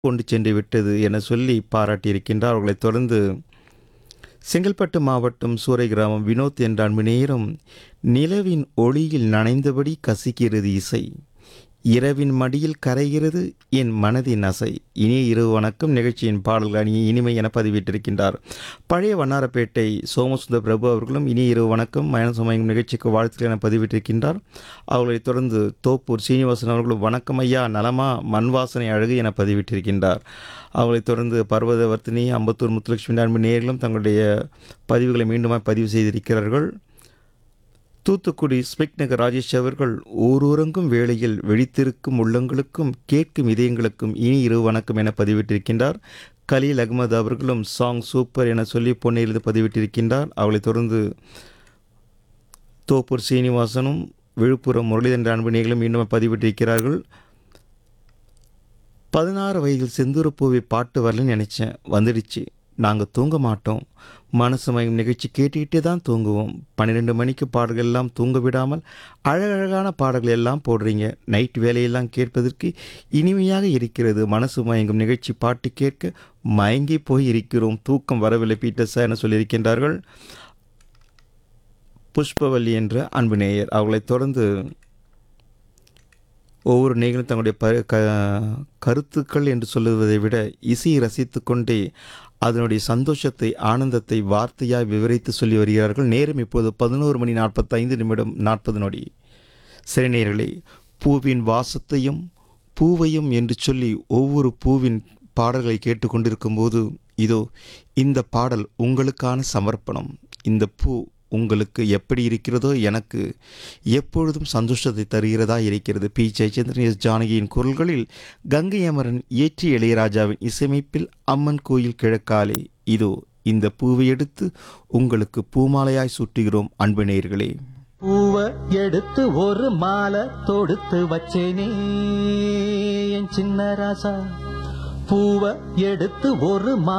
கொண்டு சென்று விட்டது என சொல்லி பாராட்டியிருக்கின்றார் அவர்களைத் தொடர்ந்து செங்கல்பட்டு மாவட்டம் சூறை கிராமம் வினோத் என்ற அன்பு நேரம் நிலவின் ஒளியில் நனைந்தபடி கசிக்கிறது இசை இரவின் மடியில் கரைகிறது என் மனதின் அசை இனிய இரவு வணக்கம் நிகழ்ச்சியின் பாடல்கள் அணி இனிமை என பதிவிட்டிருக்கின்றார் பழைய வண்ணாரப்பேட்டை சோமசுந்தர் பிரபு அவர்களும் இனிய இரவு வணக்கம் மயன சமயம் நிகழ்ச்சிக்கு வாழ்த்துக்கள் என பதிவிட்டிருக்கின்றார் அவர்களைத் தொடர்ந்து தோப்பூர் சீனிவாசன் அவர்களும் வணக்கம் ஐயா நலமா மண் வாசனை அழகு என பதிவிட்டிருக்கின்றார் அவர்களைத் தொடர்ந்து பர்வதவர்த்தினி அம்பத்தூர் முத்துலட்சுமி அன்பு நேர்களும் தங்களுடைய பதிவுகளை மீண்டுமாய் பதிவு செய்திருக்கிறார்கள் தூத்துக்குடி ஸ்மிக் நகர் ராஜேஷ் அவர்கள் ஊரூரங்கும் வேளையில் வெடித்திருக்கும் உள்ளங்களுக்கும் கேட்கும் இதயங்களுக்கும் இனி இரவு வணக்கம் என பதிவிட்டிருக்கின்றார் கலீல் அகமது அவர்களும் சாங் சூப்பர் என சொல்லி பொன்னையிலிருந்து பதிவிட்டிருக்கின்றார் அவளைத் தொடர்ந்து தோப்பூர் சீனிவாசனும் விழுப்புரம் முரளிதரன் அன்பு நேர்களும் மீண்டும் பதிவிட்டிருக்கிறார்கள் பதினாறு வயதில் செந்தூரப்பூவை பாட்டு வரலன்னு நினச்சேன் வந்துடுச்சு நாங்கள் தூங்க மாட்டோம் மனசு மயம் நிகழ்ச்சி கேட்டுக்கிட்டே தான் தூங்குவோம் பன்னிரெண்டு மணிக்கு பாடல்கள் எல்லாம் தூங்க விடாமல் அழகழகான பாடல்கள் எல்லாம் போடுறீங்க நைட் வேலையெல்லாம் கேட்பதற்கு இனிமையாக இருக்கிறது மனசு மயங்கும் நிகழ்ச்சி பாட்டு கேட்க மயங்கி போய் இருக்கிறோம் தூக்கம் வரவில்லை பீட்டர்ஸா என சொல்லியிருக்கின்றார்கள் புஷ்பவல்லி என்ற அன்பு நேயர் அவர்களைத் தொடர்ந்து ஒவ்வொரு நேயர்களும் தங்களுடைய ப க கருத்துக்கள் என்று சொல்லுவதை விட இசையை ரசித்து கொண்டே அதனுடைய சந்தோஷத்தை ஆனந்தத்தை வார்த்தையாய் விவரித்து சொல்லி வருகிறார்கள் நேரம் இப்போது பதினோரு மணி நாற்பத்தைந்து நிமிடம் நாற்பது நொடி சரி நேயர்களே பூவின் வாசத்தையும் பூவையும் என்று சொல்லி ஒவ்வொரு பூவின் பாடல்களை கேட்டுக்கொண்டிருக்கும் போது இதோ இந்த பாடல் உங்களுக்கான சமர்ப்பணம் இந்த பூ உங்களுக்கு எப்படி இருக்கிறதோ எனக்கு எப்பொழுதும் சந்தோஷத்தை தருகிறதா இருக்கிறது பி ஜெயச்சந்திரன் எஸ் ஜானகியின் குரல்களில் கங்கை அமரன் இயற்றி இளையராஜாவின் இசையமைப்பில் அம்மன் கோயில் கிழக்காலே இதோ இந்த பூவை எடுத்து உங்களுக்கு பூமாலையாய் சுட்டுகிறோம் அன்பு நேயர்களே பூவ எடுத்து ஒரு மாலை தொடுத்து வச்சேனே என் சின்ன ராசா பூவ எடுத்து ஒரு மா